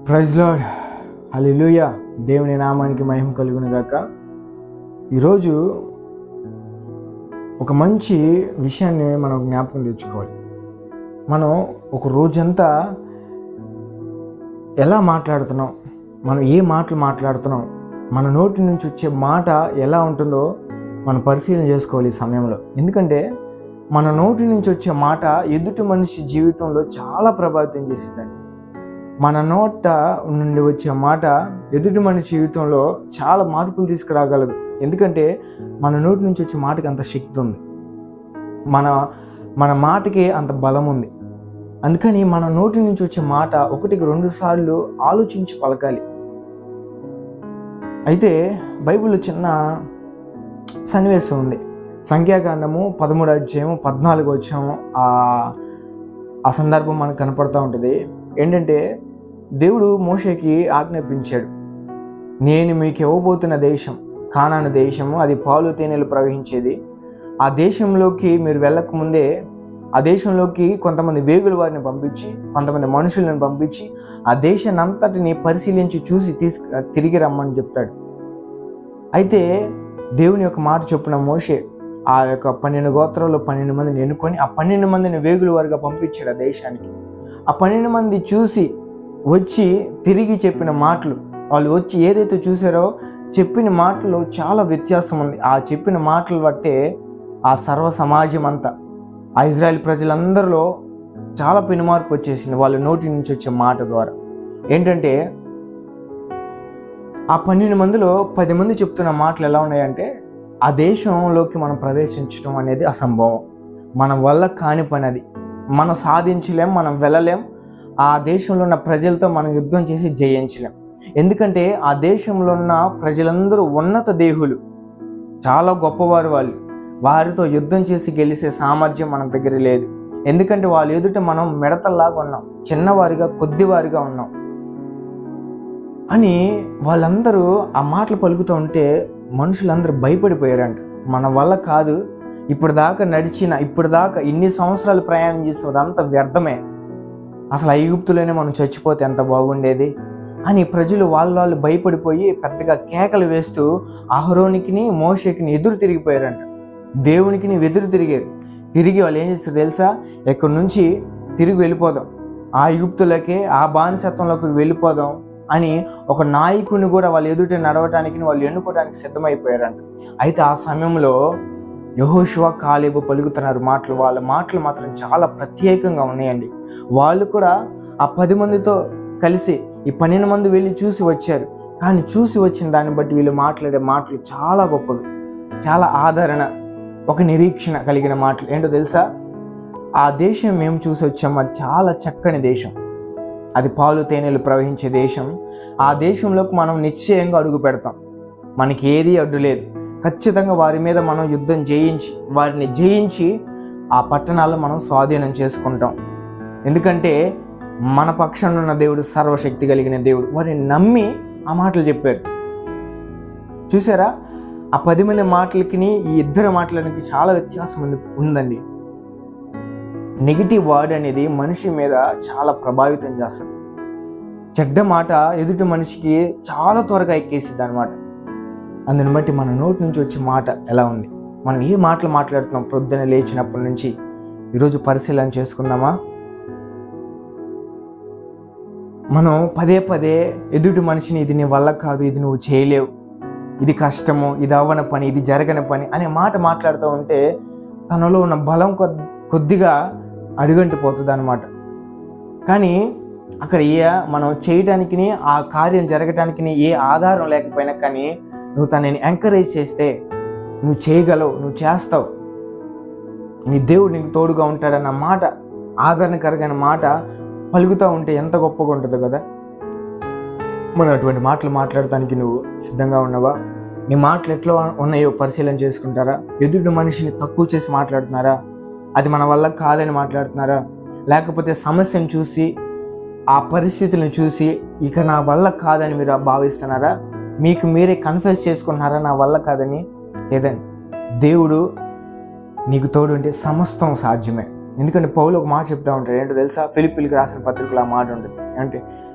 praise lord హల్లెలూయ దేవుని నామానికి మహిమ కలుగును గాక ఈరోజు ఒక మంచి విషయాన్ని మనం జ్ఞాపకం తెచ్చుకోవాలి మనం ఒక రోజంతా ఎలా మాట్లాడుతున్నాం మనం ఏ మాటలు మాట్లాడుతున్నాం మన నోటి నుంచి వచ్చే మాట ఎలా ఉంటుందో మనం పరిశీలన చేసుకోవాలి ఈ సమయంలో ఎందుకంటే మన నోటి నుంచి వచ్చే మాట ఎదుటి మనిషి జీవితంలో చాలా ప్రభావితం చేసిందండి మన నోట నుండి వచ్చే మాట ఎదుటి మనిషి జీవితంలో చాలా మార్పులు తీసుకురాగలదు ఎందుకంటే మన నోటి నుంచి వచ్చే మాటకి అంత శక్తి ఉంది మన మన మాటకి అంత బలం ఉంది అందుకని మన నోటి నుంచి వచ్చే మాట ఒకటికి రెండు సార్లు ఆలోచించి పలకాలి అయితే బైబిల్లో చిన్న సన్నివేశం ఉంది సంఖ్యాకాండము పదమూడు అధ్యాయము పద్నాలుగు వచ్చాము ఆ ఆ సందర్భం మనకు కనపడతా ఉంటుంది ఏంటంటే దేవుడు మోషేకి ఆజ్ఞాపించాడు నేను మీకు ఇవ్వబోతున్న దేశం కానాను దేశము అది పాలు తేనెలు ప్రవహించేది ఆ దేశంలోకి మీరు వెళ్ళకముందే ఆ దేశంలోకి కొంతమంది వేగుల వారిని పంపించి కొంతమంది మనుషులను పంపించి ఆ దేశాన్ని అంతటిని పరిశీలించి చూసి తీసుకు తిరిగి రమ్మని చెప్తాడు అయితే దేవుని యొక్క మాట చొప్పున మోషే ఆ యొక్క పన్నెండు గోత్రాల్లో పన్నెండు మందిని ఎన్నుకొని ఆ పన్నెండు మందిని వేగుల వారిగా పంపించాడు ఆ దేశానికి ఆ పన్నెండు మంది చూసి వచ్చి తిరిగి చెప్పిన మాటలు వాళ్ళు వచ్చి ఏదైతే చూసారో చెప్పిన మాటలు చాలా వ్యత్యాసం ఉంది ఆ చెప్పిన మాటలు బట్టే ఆ సర్వ సమాజం అంతా ఆ ఇజ్రాయెల్ ప్రజలందరిలో చాలా పెనుమార్పు వచ్చేసింది వాళ్ళ నోటి నుంచి వచ్చే మాట ద్వారా ఏంటంటే ఆ పన్నెండు మందిలో పది మంది చెప్తున్న మాటలు ఎలా ఉన్నాయంటే ఆ దేశంలోకి మనం ప్రవేశించడం అనేది అసంభవం మన వల్ల కాని పని అది మనం సాధించలేం మనం వెళ్ళలేం ఆ దేశంలో ఉన్న ప్రజలతో మనం యుద్ధం చేసి జయించలేం ఎందుకంటే ఆ దేశంలో ఉన్న ప్రజలందరూ ఉన్నత దేహులు చాలా గొప్పవారు వాళ్ళు వారితో యుద్ధం చేసి గెలిచే సామర్థ్యం మన దగ్గర లేదు ఎందుకంటే వాళ్ళ ఎదుట మనం మిడతల్లాగా ఉన్నాం చిన్నవారిగా కొద్దివారిగా ఉన్నాం అని వాళ్ళందరూ ఆ మాటలు పలుకుతూ ఉంటే మనుషులందరూ భయపడిపోయారంట మన వల్ల కాదు ఇప్పుడు దాకా నడిచిన ఇప్పుడు దాకా ఇన్ని సంవత్సరాలు ప్రయాణం చేసిన అదంతా వ్యర్థమే అసలు ఐగుప్తులోనే మనం చచ్చిపోతే ఎంత బాగుండేది అని ప్రజలు వాళ్ళ వాళ్ళు భయపడిపోయి పెద్దగా కేకలు వేస్తూ అహరోనికిని మోషకిని ఎదురు తిరిగిపోయారంట దేవునికి ఎదురు తిరిగారు తిరిగి వాళ్ళు ఏం చేస్తారు తెలుసా ఎక్కడి నుంచి తిరిగి వెళ్ళిపోదాం ఆ యుక్తులకే ఆ బానిసత్వంలోకి వెళ్ళిపోదాం అని ఒక నాయకుని కూడా వాళ్ళు ఎదుట నడవటానికి వాళ్ళు ఎన్నుకోవడానికి సిద్ధమైపోయారంట అయితే ఆ సమయంలో యహోశివ కాలేబు పలుకుతున్నారు మాటలు వాళ్ళ మాటలు మాత్రం చాలా ప్రత్యేకంగా ఉన్నాయండి వాళ్ళు కూడా ఆ పది మందితో కలిసి ఈ పన్నెండు మంది వెళ్ళి చూసి వచ్చారు కానీ చూసి వచ్చిన దాన్ని బట్టి వీళ్ళు మాట్లాడే మాటలు చాలా గొప్పవి చాలా ఆదరణ ఒక నిరీక్షణ కలిగిన మాటలు ఏంటో తెలుసా ఆ దేశం మేము చూసి వచ్చాము అది చాలా చక్కని దేశం అది పాలు తేనెలు ప్రవహించే దేశం ఆ దేశంలోకి మనం నిశ్చయంగా అడుగు పెడతాం మనకి ఏది అడ్డు లేదు ఖచ్చితంగా వారి మీద మనం యుద్ధం జయించి వారిని జయించి ఆ పట్టణాల్లో మనం స్వాధీనం చేసుకుంటాం ఎందుకంటే మన పక్షాన ఉన్న దేవుడు సర్వశక్తి కలిగిన దేవుడు వారిని నమ్మి ఆ మాటలు చెప్పారు చూసారా ఆ పది మంది మాటలకి ఈ ఇద్దరు మాటలకి చాలా వ్యత్యాసం ఉంది ఉందండి నెగిటివ్ వర్డ్ అనేది మనిషి మీద చాలా ప్రభావితం చేస్తుంది చెడ్డ మాట ఎదుటి మనిషికి చాలా త్వరగా ఎక్కేసిద్ది అనమాట అందుని బట్టి మన నోటి నుంచి వచ్చే మాట ఎలా ఉంది మనం ఏ మాటలు మాట్లాడుతున్నాం ప్రొద్దున లేచినప్పటి నుంచి ఈరోజు పరిశీలన చేసుకుందామా మనం పదే పదే ఎదుటి మనిషిని ఇది నీ వల్ల కాదు ఇది నువ్వు చేయలేవు ఇది కష్టము ఇది అవ్వని పని ఇది జరగని పని అనే మాట మాట్లాడుతూ ఉంటే తనలో ఉన్న బలం కొద్దిగా అడుగంటిపోతుంది అనమాట కానీ అక్కడ ఏ మనం చేయటానికి ఆ కార్యం జరగటానికి ఏ ఆధారం లేకపోయినా కానీ నువ్వు తనని ఎంకరేజ్ చేస్తే నువ్వు చేయగలవు నువ్వు చేస్తావు నీ దేవుడు నీకు తోడుగా ఉంటాడన్న మాట ఆదరణకరమైన మాట పలుకుతూ ఉంటే ఎంత గొప్పగా ఉంటుందో కదా మనం అటువంటి మాటలు మాట్లాడటానికి నువ్వు సిద్ధంగా ఉన్నావా నీ మాటలు ఎట్లా ఉన్నాయో పరిశీలన చేసుకుంటారా ఎదుటి మనిషిని తక్కువ చేసి మాట్లాడుతున్నారా అది మన వల్ల కాదని మాట్లాడుతున్నారా లేకపోతే సమస్యను చూసి ఆ పరిస్థితులను చూసి ఇక నా వల్ల కాదని మీరు భావిస్తున్నారా మీకు మీరే కన్ఫ్యూజ్ చేసుకుంటున్నారా నా వల్ల కాదని లేదండి దేవుడు నీకు తోడు ఉంటే సమస్తం సాధ్యమే ఎందుకంటే పౌలు ఒక మాట చెప్తా ఉంటాడు ఏంటో తెలుసా ఫిలిపిల్కి రాసిన పత్రికలో ఆ మాట ఉంటుంది అంటే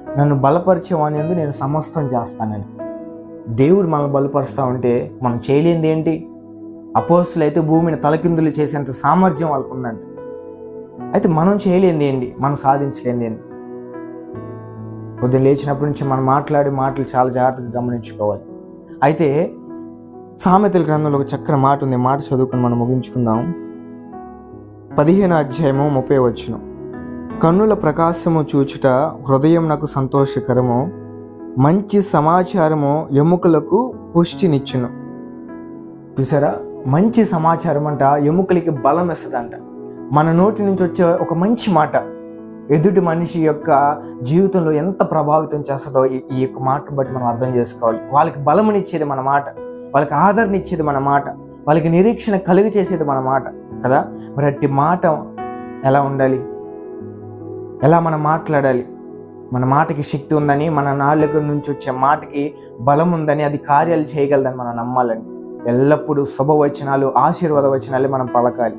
నన్ను బలపరిచేవాని ఎందు నేను సమస్తం చేస్తానని దేవుడు మనల్ని బలపరుస్తూ ఉంటే మనం చేయలేనిది ఏంటి అపోస్తులు అయితే భూమిని తలకిందులు చేసేంత సామర్థ్యం వాళ్ళకు ఉందంట అయితే మనం చేయలేనిది ఏంటి మనం సాధించలేనిది ఏంటి పొద్దున్న లేచినప్పటి నుంచి మనం మాట్లాడే మాటలు చాలా జాగ్రత్తగా గమనించుకోవాలి అయితే సామెతల గ్రంథంలో ఒక చక్కని మాట ఉంది మాట చదువుకొని మనం ముగించుకుందాం పదిహేను అధ్యాయము ముప్పై వచ్చును కన్నుల ప్రకాశము చూచుట హృదయం నాకు సంతోషకరము మంచి సమాచారము ఎముకలకు పుష్టినిచ్చును చూసారా మంచి సమాచారం అంట ఎముకలకి బలం ఇస్తుందంట మన నోటి నుంచి వచ్చే ఒక మంచి మాట ఎదుటి మనిషి యొక్క జీవితంలో ఎంత ప్రభావితం చేస్తుందో ఈ ఈ యొక్క మాటను బట్టి మనం అర్థం చేసుకోవాలి వాళ్ళకి బలమునిచ్చేది మన మాట వాళ్ళకి ఆదరణ ఇచ్చేది మన మాట వాళ్ళకి నిరీక్షణ కలుగు చేసేది మన మాట కదా మరి అట్టి మాట ఎలా ఉండాలి ఎలా మనం మాట్లాడాలి మన మాటకి శక్తి ఉందని మన నాలుగు నుంచి వచ్చే మాటకి బలం ఉందని అది కార్యాలు చేయగలదని మనం నమ్మాలండి ఎల్లప్పుడూ శుభవచనాలు ఆశీర్వాద వచనాలు మనం పలకాలి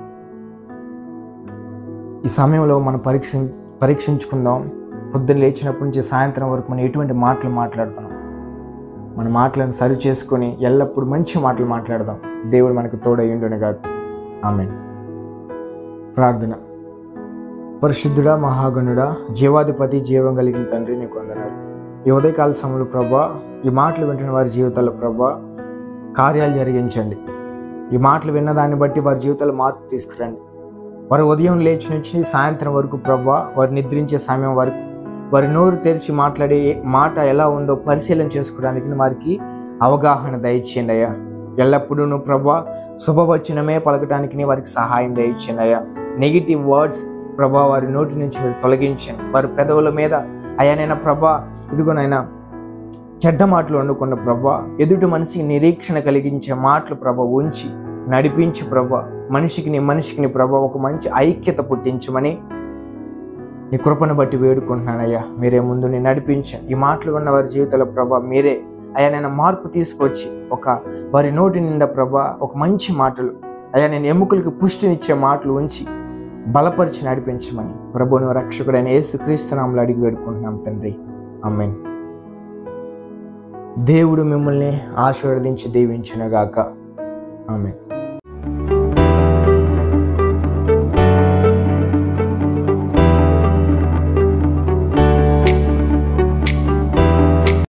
ఈ సమయంలో మనం పరీక్ష పరీక్షించుకుందాం పొద్దున్న లేచినప్పటి నుంచి సాయంత్రం వరకు మనం ఎటువంటి మాటలు మాట్లాడుతున్నాం మన మాటలను సరి చేసుకొని ఎల్లప్పుడూ మంచి మాటలు మాట్లాడదాం దేవుడు మనకు తోడయ్యుండును కాదు ఆమె ప్రార్థన పరిశుద్ధుడా మహాగణుడా జీవాధిపతి జీవం కలిగిన తండ్రి నీకు వందనాలు ఈ ఉదయకాల సమయంలో ప్రభా ఈ మాటలు వింటున్న వారి జీవితాల్లో ప్రభా కార్యాలు జరిగించండి ఈ మాటలు విన్న దాన్ని బట్టి వారి జీవితాల్లో మార్పు తీసుకురండి వారు ఉదయం లేచి నుంచి సాయంత్రం వరకు ప్రభా వారు నిద్రించే సమయం వరకు వారి నోరు తెరిచి మాట్లాడే మాట ఎలా ఉందో పరిశీలన చేసుకోవడానికి వారికి అవగాహన దయచేయండి అయ్యా ఎల్లప్పుడూ నువ్వు ప్రభా శుభవచనమే పలకటానికి నీ వారికి సహాయం దయచేయండి అయ్యా నెగిటివ్ వర్డ్స్ ప్రభా వారి నోటి నుంచి మీరు తొలగించండి వారి పెదవుల మీద అయ్యా నైనా ప్రభా ఇదిగోనైనా చెడ్డ మాటలు వండుకున్న ప్రభా ఎదుటి మనిషికి నిరీక్షణ కలిగించే మాటలు ప్రభ ఉంచి నడిపించి ప్రభ మనిషికి నీ మనిషికి నీ ప్రభ ఒక మంచి ఐక్యత పుట్టించమని నీ కృపను బట్టి వేడుకుంటున్నానయ్యా మీరే ముందు నేను నడిపించాను ఈ మాటలు ఉన్న వారి జీవితాల ప్రభ మీరే అయ్యా నేను మార్పు తీసుకొచ్చి ఒక వారి నోటి నిండా ప్రభ ఒక మంచి మాటలు అయ్యా నేను ఎముకలకు పుష్టినిచ్చే మాటలు ఉంచి బలపరిచి నడిపించమని ప్రభువును రక్షకుడైన యేసు క్రీస్తునాములు అడిగి వేడుకుంటున్నాం తండ్రి అమ్మేన్ దేవుడు మిమ్మల్ని ఆశీర్వదించి దీవించునుగాక ఆమె